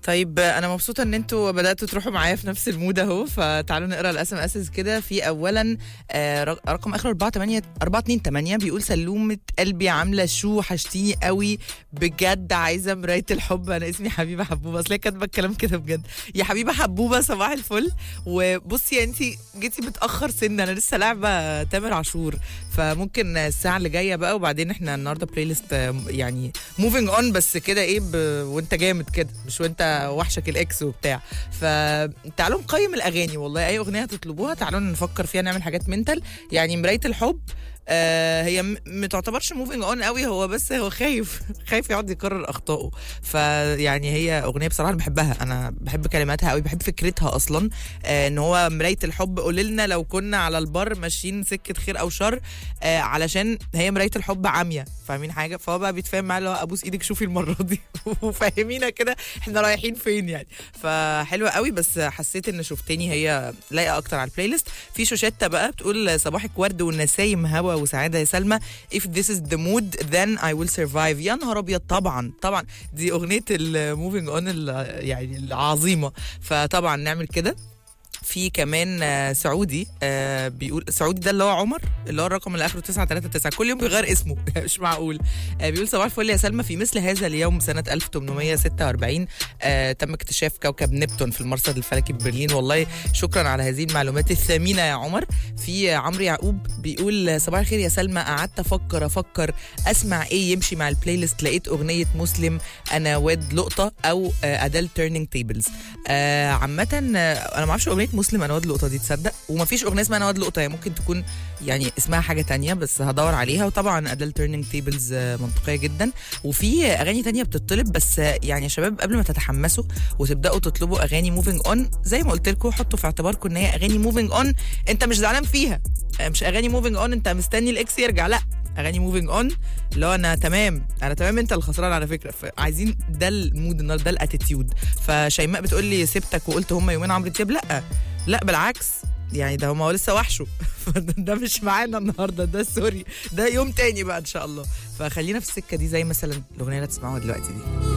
طيب انا مبسوطه ان انتوا بداتوا تروحوا معايا في نفس المود اهو فتعالوا نقرا الاس ام اس كده في اولا آه، رق- رقم اخر 4 8 4 2 8 بيقول سلومه قلبي عامله شو وحشتيني قوي بجد عايزه مرايه الحب انا اسمي حبيبه حبوبه اصل هي كاتبه الكلام كده بجد يا حبيبه حبوبه صباح الفل وبصي يا انت جيتي متاخر سنه انا لسه لعبه تامر عاشور فممكن الساعه اللي جايه بقى وبعدين احنا النهارده بلاي ليست آه، يعني موفينج اون بس كده ايه ب... وانت جامد كده مش وانت وحشك الاكس وبتاع فتعالوا نقيم الاغاني والله اي اغنيه هتطلبوها تعالوا نفكر فيها نعمل حاجات منتال يعني مرايه الحب آه هي م- ما تعتبرش موفينج اون قوي هو بس هو خايف خايف يقعد يكرر اخطائه فيعني هي اغنيه بصراحه انا بحبها انا بحب كلماتها قوي بحب فكرتها اصلا آه ان هو مرايه الحب قول لنا لو كنا على البر ماشيين سكه خير او شر آه علشان هي مرايه الحب عاميه فاهمين حاجه فهو بقى بيتفاهم معاه اللي هو ابوس ايدك شوفي المره دي وفاهمينا كده احنا رايحين فين يعني فحلوه قوي بس حسيت ان شفتني هي لايقه اكتر على البلاي ليست في شوشته بقى بتقول صباحك ورد والنسايم هوا وسعاده يا سلمى if this is the mood then I will survive يا نهار ابيض طبعا طبعا دي اغنيه الموفينج اون يعني العظيمه فطبعا نعمل كده في كمان آه، سعودي آه، بيقول سعودي ده اللي هو عمر اللي هو الرقم اللي اخره 939 كل يوم بيغير اسمه مش معقول آه، بيقول صباح الفل يا سلمى في مثل هذا اليوم سنه 1846 آه، تم اكتشاف كوكب نبتون في المرصد الفلكي ببرلين والله شكرا على هذه المعلومات الثمينه يا عمر في عمرو يعقوب بيقول صباح الخير يا سلمى قعدت افكر افكر اسمع ايه يمشي مع البلاي ليست لقيت اغنيه مسلم انا واد لقطه او آه، ادل تيرنينج تيبلز آه عامة آه، انا ما اعرفش اغنية مسلم انا واد لقطة دي تصدق ومفيش اغنية اسمها انا واد لقطة هي ممكن تكون يعني اسمها حاجة تانية بس هدور عليها وطبعا ادل تيرنينج تيبلز منطقية جدا وفي اغاني تانية بتطلب بس آه، يعني يا شباب قبل ما تتحمسوا وتبداوا تطلبوا اغاني موفينج اون زي ما قلت لكم حطوا في اعتباركم ان هي اغاني موفينج اون انت مش زعلان فيها آه، مش اغاني موفينج اون انت مستني الاكس يرجع لا اغاني موفينج اون اللي هو انا تمام انا تمام انت اللي خسران على فكره فعايزين ده المود النهارده ده الاتيتيود فشيماء بتقول لي سبتك وقلت هم يومين عمرو دياب لا لا بالعكس يعني ده هما هو لسه وحشه فده ده مش معانا النهارده ده سوري ده يوم تاني بقى ان شاء الله فخلينا في السكه دي زي مثلا الاغنيه اللي هتسمعوها دلوقتي دي